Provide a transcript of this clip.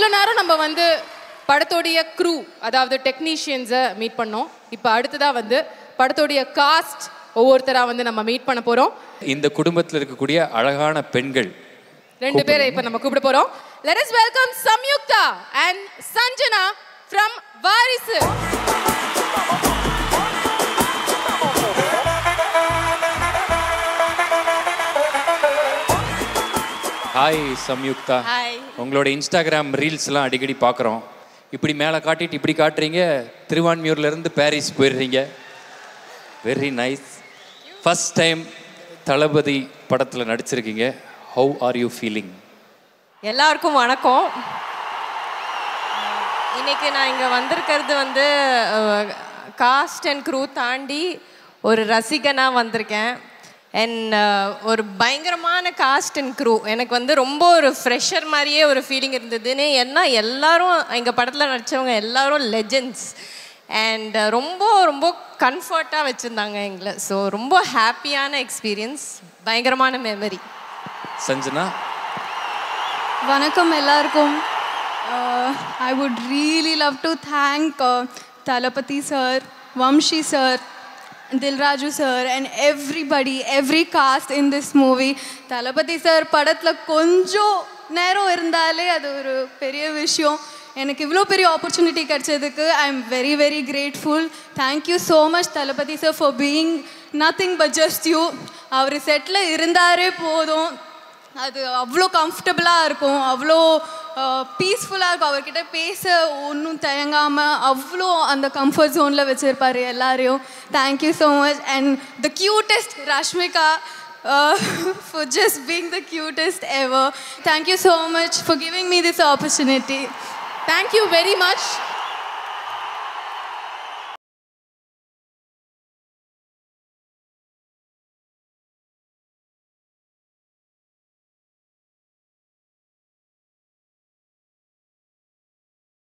இவ்வளோ நேரம் நம்ம வந்து படத்தோடைய க்ரூ அதாவது டெக்னீஷியன்ஸை மீட் பண்ணோம் இப்போ அடுத்ததா வந்து படத்தோடைய காஸ்ட் ஒவ்வொருத்தரா வந்து நம்ம மீட் பண்ண போறோம் இந்த குடும்பத்தில் இருக்கக்கூடிய அழகான பெண்கள் ரெண்டு பேரை இப்போ நம்ம கூப்பிட போறோம் let us welcome Samyuktha and Sanjana from Varisu hi Samyuktha hi உங்களோட இன்ஸ்டாகிராம் ரீல்ஸ்லாம் அடிக்கடி பார்க்குறோம் இப்படி மேலே காட்டிட்டு இப்படி காட்டுறீங்க திருவான்மியூர்ல இருந்து பாரிஸ் போயிடுறீங்க very nice first time Thalapathy படத்தில் நடிச்சிருக்கீங்க ஹவு ஆர் யூ ஃபீலிங் எல்லாருக்கும் வணக்கம் இன்னைக்கு நான் இங்கே வந்திருக்கிறது வந்து காஸ்ட் அண்ட் க்ரூ தாண்டி ஒரு ரசிகனாக வந்திருக்கேன் அண்ட் ஒரு பயங்கரமான காஸ்ட் அண்ட் க்ரூ எனக்கு வந்து ரொம்ப ஒரு ஃப்ரெஷர் மாதிரியே ஒரு ஃபீலிங் இருந்ததுன்னு ஏன்னா எல்லாரும் எங்கள் படத்தில் நடித்தவங்க எல்லாரும் லெஜெண்ட்ஸ் அண்ட் ரொம்ப ரொம்ப கம்ஃபர்ட்டாக வச்சுருந்தாங்க எங்களை ஸோ ரொம்ப ஹாப்பியான எக்ஸ்பீரியன்ஸ் பயங்கரமான மெமரி சஞ்சனா வணக்கம் எல்லாருக்கும் I would really love to thank Thalapathy sir Vamshi sir Dil Raju sir and everybody every cast in this movie Thalapathy sir படத்தில் கொஞ்சம் நேரம் இருந்தாலே அது ஒரு பெரிய விஷயம் எனக்கு இவ்வளோ பெரிய ஆப்பர்ச்சுனிட்டி கிடைச்சதுக்கு I am very very grateful thank you so much Thalapathy sir for being nothing but just you அவர் செட்டில் இருந்தாரே போதும் அது அவ்வளோ கம்ஃபர்டபுளாக இருக்கும் அவ்வளோ பீஸ்ஃபுல்லாக இருக்கும் அவர்கிட்ட பேச ஒன்றும் தயங்காமல் அவ்வளோ அந்த கம்ஃபர்ட் ஜோனில் வச்சுருப்பாரு எல்லாரையும் thank you so much and the cutest Rashmika for just being the cutest ever. Thank you so much for giving me this opportunity. Thank you very much